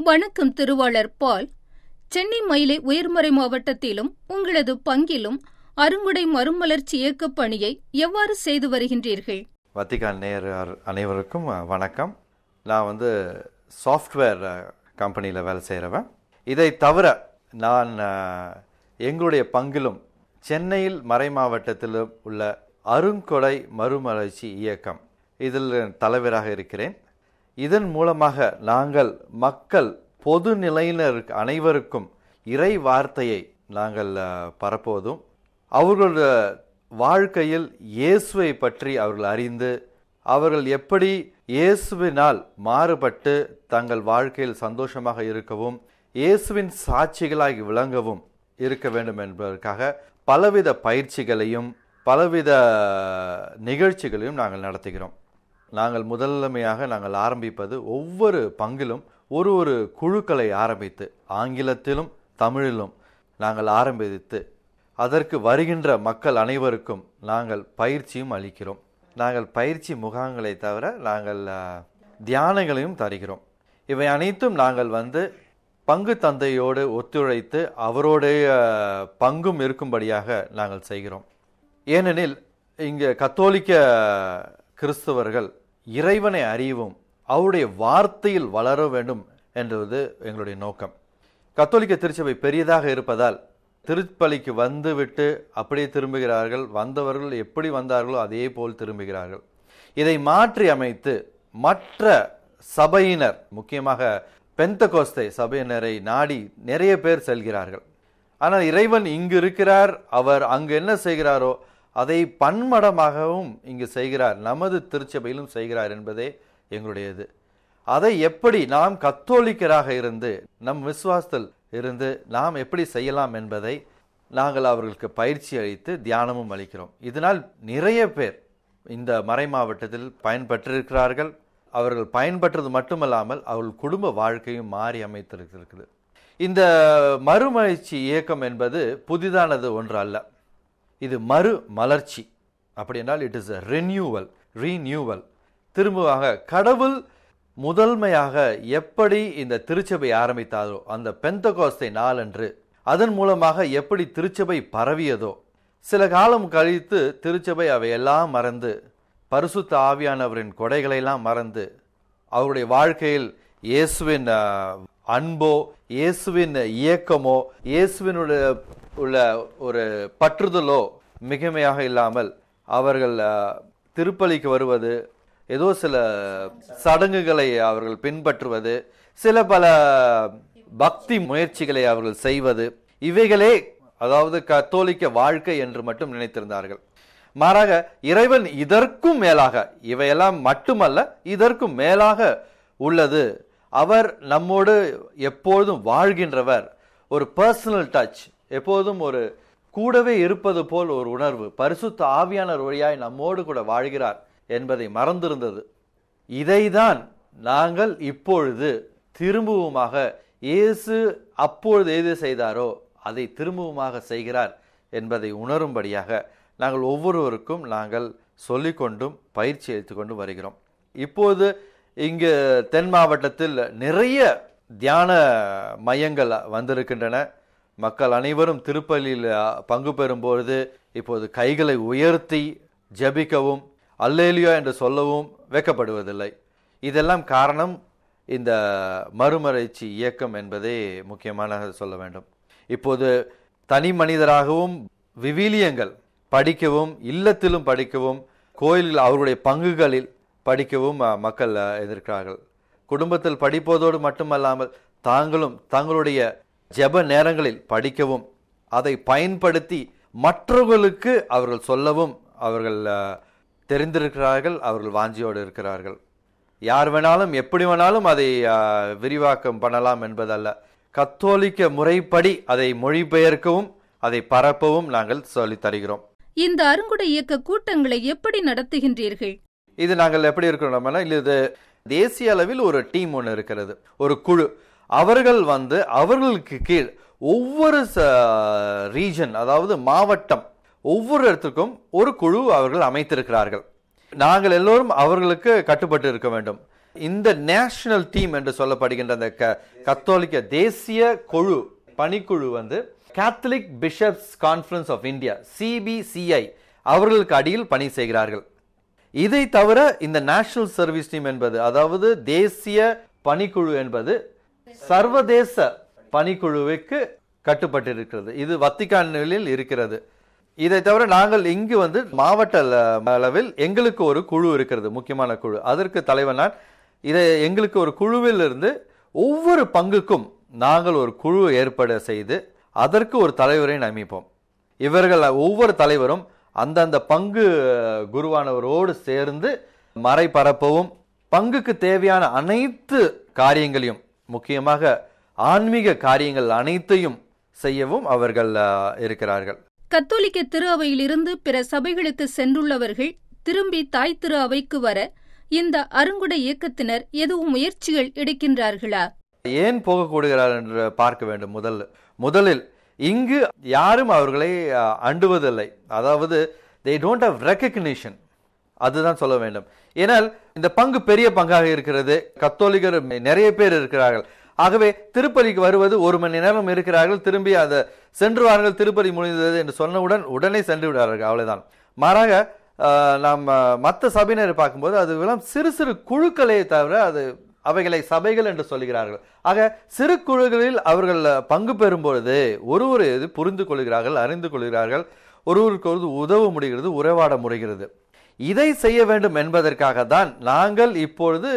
வணக்கம் திருவாளர் பால் சென்னை மயிலை உயர்மறை மாவட்டத்திலும் உங்களது பங்கிலும் அருங்குடை மறுமலர்ச்சி இயக்கப் பணியை எவ்வாறு செய்து வருகின்றீர்கள் வத்திகான் நேயர் அனைவருக்கும் அஹ், வணக்கம் நான் வந்து சாஃப்ட்வேர் கம்பெனியில் வேலை செய்கிறவன் இதை தவிர நான் அஹ், எங்களுடைய பங்கிலும் சென்னையில் மறை மாவட்டத்தில் உள்ள அருங்கொடை மறுமலர்ச்சி இயக்கம் இதில் தலைவராக இருக்கிறேன் இதன் மூலமாக நாங்கள் மக்கள் பொது நிலையினர் அனைவருக்கும் இறை வார்த்தையை நாங்கள் அஹ், பரப்புவதும் அவர்களுடைய வாழ்க்கையில் இயேசுவை பற்றி அவர்கள் அறிந்து அவர்கள் எப்படி இயேசுவினால் மாறுபட்டு தங்கள் வாழ்க்கையில் சந்தோஷமாக இருக்கவும் இயேசுவின் சாட்சிகளாகி விளங்கவும் இருக்க வேண்டும் என்பதற்காக பலவித பயிற்சிகளையும் பலவித நிகழ்ச்சிகளையும் நாங்கள் நடத்துகிறோம் நாங்கள் முதன்மையாக நாங்கள் ஆரம்பிப்பது ஒவ்வொரு பங்கிலும் ஒரு ஒரு குழுக்களை ஆரம்பித்து ஆங்கிலத்திலும் தமிழிலும் நாங்கள் ஆரம்பித்து அதற்கு வருகின்ற மக்கள் அனைவருக்கும் நாங்கள் பயிற்சியும் அளிக்கிறோம் நாங்கள் பயிற்சி முகாம்களை தவிர நாங்கள் அஹ், தியானங்களையும் தருகிறோம் இவை அனைத்தும் நாங்கள் வந்து பங்கு தந்தையோடு ஒத்துழைத்து அவருடைய அஹ், பங்கும் இருக்கும்படியாக நாங்கள் செய்கிறோம் ஏனெனில் இங்கே கத்தோலிக்க கிறிஸ்தவர்கள் இறைவனை அறியவும் அவருடைய வார்த்தையில் வளர வேண்டும் என்பது எங்களுடைய நோக்கம் கத்தோலிக்க திருச்சபை பெரியதாக இருப்பதால் திருப்பலிக்கு வந்துவிட்டு அப்படியே திரும்புகிறார்கள் வந்தவர்கள் எப்படி வந்தார்களோ அதே போல் திரும்புகிறார்கள் இதை மாற்றி அமைத்து மற்ற சபையினர் முக்கியமாக பெந்தகோஸ்தை சபையினரை நாடி நிறைய பேர் செல்கிறார்கள் ஆனால் இறைவன் இங்கு இருக்கிறார் அவர் அங்கு என்ன செய்கிறாரோ அதை பன்மடமாகவும் இங்கு செய்கிறார் நமது திருச்சபையிலும் செய்கிறார் என்பதே எங்களுடையது அதை எப்படி நாம் கத்தோலிக்கராக இருந்து நம் விசுவாசத்தில் இருந்து நாம் எப்படி செய்யலாம் என்பதை நாங்கள் அவர்களுக்கு பயிற்சி அளித்து தியானமும் அளிக்கிறோம் இதனால் நிறைய பேர் இந்த மறை மாவட்டத்தில் பயன்பெற்றிருக்கிறார்கள் அவர்கள் பயன்பெற்றது மட்டுமல்லாமல் அவர்கள் குடும்ப வாழ்க்கையும் மாறி அமைத்திருக்கிறது இந்த மறுமலர்ச்சி இயக்கம் என்பது புதிதானது ஒன்று அல்ல இது மறு மலர்ச்சி அப்படி என்றால் இட் இஸ் ரெனியூவல் ரீநியூவல் திரும்பமாக கடவுள் முதன்மையாக எப்படி இந்த திருச்சபை ஆரம்பித்தாரோ அந்த பெந்தகோஸ்தை நாளன்று அதன் மூலமாக எப்படி திருச்சபை பரவியதோ சில காலம் கழித்து திருச்சபை அவையெல்லாம் மறந்து பரிசுத்த ஆவியானவரின் கொடைகளெல்லாம் மறந்து அவருடைய வாழ்க்கையில் இயேசுவின் அஹ், அன்போ இயேசுவின் இயக்கமோ இயேசுவினுடைய உள்ள ஒரு பற்றுதலோ மிகமையாக இல்லாமல் அவர்கள் அஹ், திருப்பலிக்கு வருவது ஏதோ சில சடங்குகளை அவர்கள் பின்பற்றுவது சில பல பக்தி முயற்சிகளை அவர்கள் செய்வது இவைகளே அதாவது கத்தோலிக்க வாழ்க்கை என்று மட்டும் நினைத்திருந்தார்கள் மாறாக இறைவன் இதற்கும் மேலாக இவையெல்லாம் மட்டுமல்ல இதற்கும் மேலாக உள்ளது அவர் நம்மோடு எப்பொழுதும் வாழ்கின்றவர் ஒரு பர்சனல் டச் எப்போதும் ஒரு கூடவே இருப்பது போல் ஒரு உணர்வு பரிசுத்த ஆவியானவர் வழியாய் நம்மோடு கூட வாழ்கிறார் என்பதை மறந்திருந்தது இதைதான் நாங்கள் இப்பொழுது திரும்பவுமாக இயேசு அப்பொழுது எது செய்தாரோ அதை திரும்பவுமாக செய்கிறார் என்பதை உணரும்படியாக நாங்கள் ஒவ்வொருவருக்கும் நாங்கள் சொல்லிக்கொண்டும் பயிற்சி அளித்துக் கொண்டு வருகிறோம் இப்போது இங்கு தென் மாவட்டத்தில் நிறைய தியான மையங்கள் வந்திருக்கின்றன மக்கள் அனைவரும் திருப்பலியில் அஹ், பங்கு பெறும்பொழுது இப்போது கைகளை உயர்த்தி ஜெபிக்கவும் அல்லேலியா என்று சொல்லவும் வைக்கப்படுவதில்லை இதெல்லாம் காரணம் இந்த மறுமலர்ச்சி இயக்கம் என்பதே முக்கியமான சொல்ல வேண்டும் இப்போது தனி மனிதராகவும் விவிலியங்கள் படிக்கவும் இல்லத்திலும் படிக்கவும் கோயிலில் அவருடைய பங்குகளில் படிக்கவும் அஹ், மக்கள் அஹ், எதிர்க்கிறார்கள் குடும்பத்தில் படிப்பதோடு மட்டுமல்லாமல் தாங்களும் தங்களுடைய ஜெப நேரங்களில் படிக்கவும் அதை பயன்படுத்தி மற்றவர்களுக்கு அவர்கள் சொல்லவும் அவர்கள் அஹ், தெரிந்திருக்கிறார்கள் அவர்கள் வாஞ்சியோடு இருக்கிறார்கள் யார் வேணாலும் எப்படி வேணாலும் அதை அஹ், விரிவாக்கம் பண்ணலாம் என்பதல்ல கத்தோலிக்க முறைப்படி அதை மொழிபெயர்க்கவும் அதை பரப்பவும் நாங்கள் சொல்லித் தருகிறோம் இந்த அருங்குடை இயக்க கூட்டங்களை எப்படி நடத்துகின்றீர்கள் இது நாங்கள் எப்படி இருக்கிறோம்னா இது தேசிய அளவில் ஒரு டீம் ஒன்று இருக்கிறது ஒரு குழு அவர்கள் வந்து அவர்களுக்கு கீழ் ஒவ்வொரு ரீஜன் அதாவது மாவட்டம் ஒவ்வொரு இடத்துக்கும் ஒரு குழு அவர்கள் அமைத்திருக்கிறார்கள் நாங்கள் எல்லோரும் அவர்களுக்கு கட்டுப்பட்டு இருக்க வேண்டும் இந்த நேஷனல் டீம் என்று சொல்லப்படுகின்ற அந்த க- கத்தோலிக்க தேசிய குழு பணிக்குழு வந்து Catholic bishops conference of India CBCI அவர்களுக்கு அடியில் பணி செய்கிறார்கள் இதை தவிர இந்த நேஷனல் சர்வீஸ் டீம் என்பது அதாவது தேசிய பணிக்குழு என்பது சர்வதேச பணிக்குழுவுக்கு கட்டுப்பட்டிருக்கிறது இது வத்திக்கானில் இருக்கிறது இதை தவிர நாங்கள் இங்கு வந்து மாவட்ட அள- அளவில் எங்களுக்கு ஒரு குழு இருக்கிறது முக்கியமான குழு அதற்கு தலைவர் நான் இதை எங்களுக்கு ஒரு குழுவில் இருந்து ஒவ்வொரு பங்குக்கும் நாங்கள் ஒரு குழு ஏற்பாடு செய்து அதற்கு ஒரு தலைவரை நியமிப்போம் இவர்கள் ஒவ்வொரு தலைவரும் அந்தந்த பங்கு குருவானவரோடு சேர்ந்து மறை பரப்பவும் பங்குக்கு தேவையான அனைத்து காரியங்களையும் முக்கியமாக ஆன்மீக காரியங்கள் அனைத்தையும் செய்யவும் அவர்கள் அஹ், இருக்கிறார்கள் கத்தோலிக்க திரு அவையிலிருந்து பிற சபைகளுக்கு சென்றுள்ளவர்கள் திரும்பி தாய் திரு அவைக்கு வர இந்த அருங்குடை இயக்கத்தினர் எதுவும் முயற்சிகள் எடுக்கின்றார்களா ஏன் போகக்கூடுகிறார் என்று பார்க்க வேண்டும் முதல்ல முதலில் இங்கு யாரும் அவர்களை அஹ், அண்டுவதில்லை அதாவது தே டோன்ட் ஹவ் ரெக்கக்னிஷன் அதுதான் சொல்ல வேண்டும் ஏனால் இந்த பங்கு பெரிய பங்காக இருக்கிறது கத்தோலிகர் நிறைய பேர் இருக்கிறார்கள் ஆகவே திருப்பதிக்கு வருவது ஒரு மணி நேரம் இருக்கிறார்கள் திரும்பி அந்த சென்றுவார்கள் திருப்பதி முடிந்தது என்று சொன்னவுடன் உடனே சென்று விடுவார்கள் அவ்வளவுதான் மாறாக அஹ், நாம் மற்ற சபையினரை பார்க்கும்போது அது வெறும் சிறு சிறு குழுக்களே தவிர அது அவைகளை சபைகள் என்று சொல்கிறார்கள் ஆக சிறு குழுக்களில் அவர்கள் பங்கு பெறும் பொழுது ஒருவர் இது புரிந்து கொள்கிறார்கள் அறிந்து கொள்கிறார்கள் ஒருவருக்கு ஒரு உதவ முடிகிறது உறவாட முடிகிறது இதை செய்ய வேண்டும் என்பதற்காக தான் நாங்கள் இப்பொழுது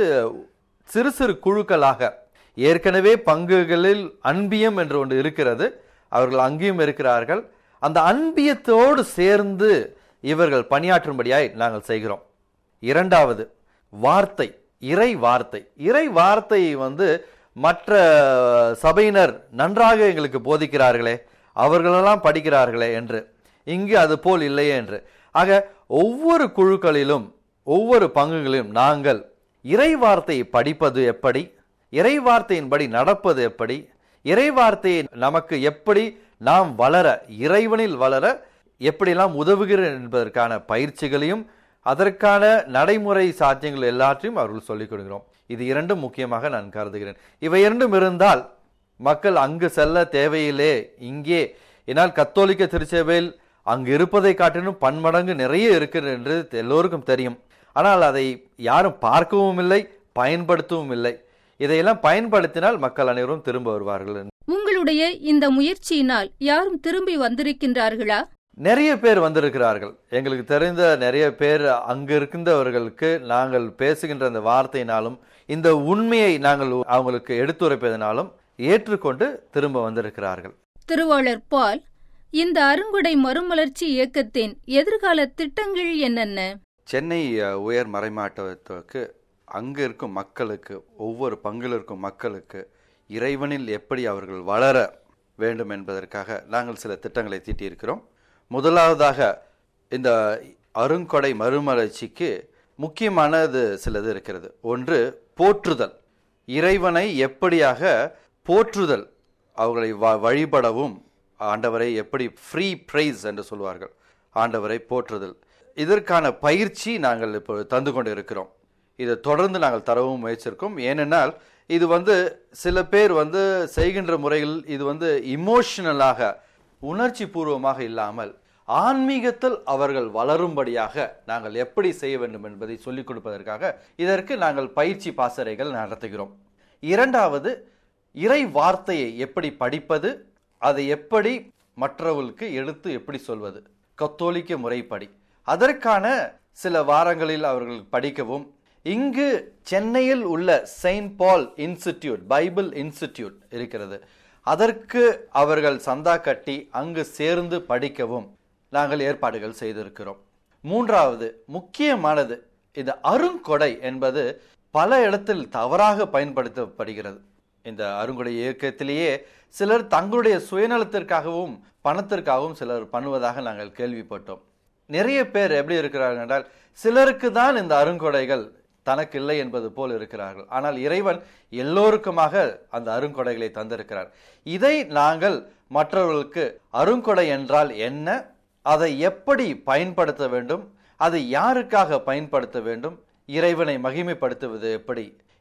சிறு சிறு குழுக்களாக ஏற்கனவே பங்குகளில் அன்பியம் என்று ஒன்று இருக்கிறது அவர்கள் அங்கேயும் இருக்கிறார்கள் அந்த அன்பியத்தோடு சேர்ந்து இவர்கள் பணியாற்றும்படியாய் நாங்கள் செய்கிறோம் இரண்டாவது வார்த்தை இறை வார்த்தை இறை வார்த்தையை வந்து மற்ற சபையினர் நன்றாக எங்களுக்கு போதிக்கிறார்களே அவர்களெல்லாம் படிக்கிறார்களே என்று இங்கு அது போல் இல்லையே என்று ஆக ஒவ்வொரு குழுக்களிலும் ஒவ்வொரு பங்குகளிலும் நாங்கள் இறை வார்த்தையை படிப்பது எப்படி இறை வார்த்தையின்படி நடப்பது எப்படி இறை வார்த்தையை நமக்கு எப்படி நாம் வளர இறைவனில் வளர எப்படிலாம் உதவுகிறேன் என்பதற்கான பயிற்சிகளையும் அதற்கான நடைமுறை சாத்தியங்கள் எல்லாற்றையும் அவர்கள் சொல்லிக் கொடுக்கிறோம் இது இரண்டும் முக்கியமாக நான் கருதுகிறேன் இவை இரண்டும் இருந்தால் மக்கள் அங்கு செல்ல தேவையில்லை இங்கே ஏனால் கத்தோலிக்க திருச்சபையில் அங்கு இருப்பதை காட்டிலும் பன்மடங்கு நிறைய இருக்கிறது என்று எல்லோருக்கும் தெரியும் ஆனால் அதை யாரும் பார்க்கவும் இல்லை பயன்படுத்தவும் இல்லை இதையெல்லாம் பயன்படுத்தினால் மக்கள் அனைவரும் திரும்ப வருவார்கள் உங்களுடைய இந்த முயற்சியினால் யாரும் திரும்பி வந்திருக்கின்றார்களா நிறைய பேர் வந்திருக்கிறார்கள் எங்களுக்கு தெரிந்த நிறைய பேர் அங்கு இருக்கின்றவர்களுக்கு நாங்கள் பேசுகின்ற அந்த வார்த்தையினாலும் இந்த உண்மையை நாங்கள் அவங்களுக்கு எடுத்துரைப்பதனாலும் ஏற்றுக்கொண்டு திரும்ப வந்திருக்கிறார்கள் திருவாளர் பால் இந்த அருங்குடை மறுமலர்ச்சி இயக்கத்தின் எதிர்கால திட்டங்கள் என்னென்ன சென்னை அஹ், உயர் மறைமாட்டத்துக்கு அங்கு இருக்கும் மக்களுக்கு ஒவ்வொரு பங்கில் இருக்கும் மக்களுக்கு இறைவனில் எப்படி அவர்கள் வளர வேண்டும் என்பதற்காக நாங்கள் சில திட்டங்களை தீட்டியிருக்கிறோம் முதலாவதாக இந்த அருங்கொடை மறுமலர்ச்சிக்கு முக்கியமானது சிலது இருக்கிறது ஒன்று போற்றுதல் இறைவனை எப்படியாக போற்றுதல் அவர்களை வ- வழிபடவும் ஆண்டவரை எப்படி ஃப்ரீ பிரைஸ் என்று சொல்வார்கள் ஆண்டவரை போற்றுதல் இதற்கான பயிற்சி நாங்கள் இப்போ தந்து கொண்டு இருக்கிறோம் இதை தொடர்ந்து நாங்கள் தரவும் முயற்சிருக்கோம் ஏனென்றால் இது வந்து சில பேர் வந்து செய்கின்ற முறையில் இது வந்து இமோஷனலாக உணர்ச்சி பூர்வமாக இல்லாமல் ஆன்மீகத்தில் அவர்கள் வளரும்படியாக நாங்கள் எப்படி செய்ய வேண்டும் என்பதை சொல்லிக் கொடுப்பதற்காக இதற்கு நாங்கள் பயிற்சி பாசறைகள் நடத்துகிறோம் இரண்டாவது இறை வார்த்தையை எப்படி படிப்பது அதை எப்படி மற்றவர்களுக்கு எடுத்து எப்படி சொல்வது கத்தோலிக்க முறைப்படி அதற்கான சில வாரங்களில் அவர்கள் படிக்கவும் இங்கு சென்னையில் உள்ள Saint Paul institute Bible institute இருக்கிறது அதற்கு அவர்கள் சந்தா கட்டி அங்கு சேர்ந்து படிக்கவும் நாங்கள் ஏற்பாடுகள் செய்திருக்கிறோம் மூன்றாவது முக்கியமானது இந்த அருங்கொடை என்பது பல இடத்தில் தவறாக பயன்படுத்தப்படுகிறது இந்த அருங்கொடை இயக்கத்திலேயே சிலர் தங்களுடைய சுயநலத்திற்காகவும் பணத்திற்காகவும் சிலர் பண்ணுவதாக நாங்கள் கேள்விப்பட்டோம் நிறைய பேர் எப்படி இருக்கிறார்கள் என்றால் சிலருக்கு தான் இந்த அருங்கொடைகள் தனக்கு இல்லை என்பது போல் இருக்கிறார்கள் ஆனால் இறைவன் எல்லோருக்குமாக அந்த அருங்கொடைகளை தந்திருக்கிறார் இதை நாங்கள் மற்றவர்களுக்கு அருங்கொடை என்றால் என்ன அதை எப்படி பயன்படுத்த வேண்டும் அதை யாருக்காக பயன்படுத்த வேண்டும் இறைவனை மகிமைப்படுத்துவது எப்படி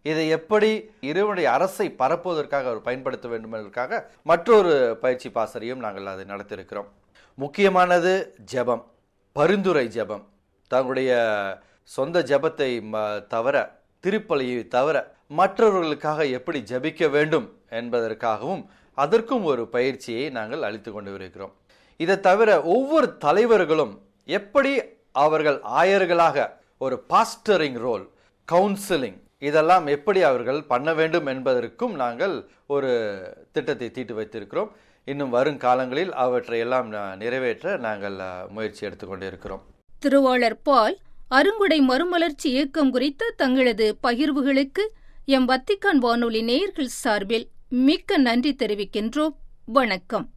இதை எப்படி இறைவனுடைய அரசை பரப்புவதற்காக அவர் பயன்படுத்த வேண்டும் என்பதற்காக மற்றொரு பயிற்சி பாசறையும் நாங்கள் அதை நடத்தியிருக்கிறோம் முக்கியமானது ஜெபம் பரிந்துரை ஜெபம் தங்களுடைய சொந்த ஜெபத்தை ம- தவிர திருப்பலியை தவிர மற்றவர்களுக்காக எப்படி ஜெபிக்க வேண்டும் என்பதற்காகவும் அதற்கும் ஒரு பயிற்சியை நாங்கள் அளித்து கொண்டு இருக்கிறோம் இதை தவிர ஒவ்வொரு தலைவர்களும் எப்படி அவர்கள் ஆயர்களாக ஒரு பாஸ்டரிங் ரோல் கவுன்சிலிங் இதெல்லாம் எப்படி அவர்கள் பண்ண வேண்டும் என்பதற்கும் நாங்கள் ஒரு திட்டத்தை தீட்டு வைத்திருக்கிறோம் இன்னும் வரும் காலங்களில் அவற்றை எல்லாம் ந- நிறைவேற்ற நாங்கள் அஹ், முயற்சி எடுத்துக்கொண்டு இருக்கிறோம் திருவாளர் பால் அருங்குடை மறுமலர்ச்சி இயக்கம் குறித்த தங்களது பகிர்வுகளுக்கு எம் வத்திக்கான் வானொலி நேயர்கள் சார்பில் மிக்க நன்றி தெரிவிக்கின்றோம் வணக்கம்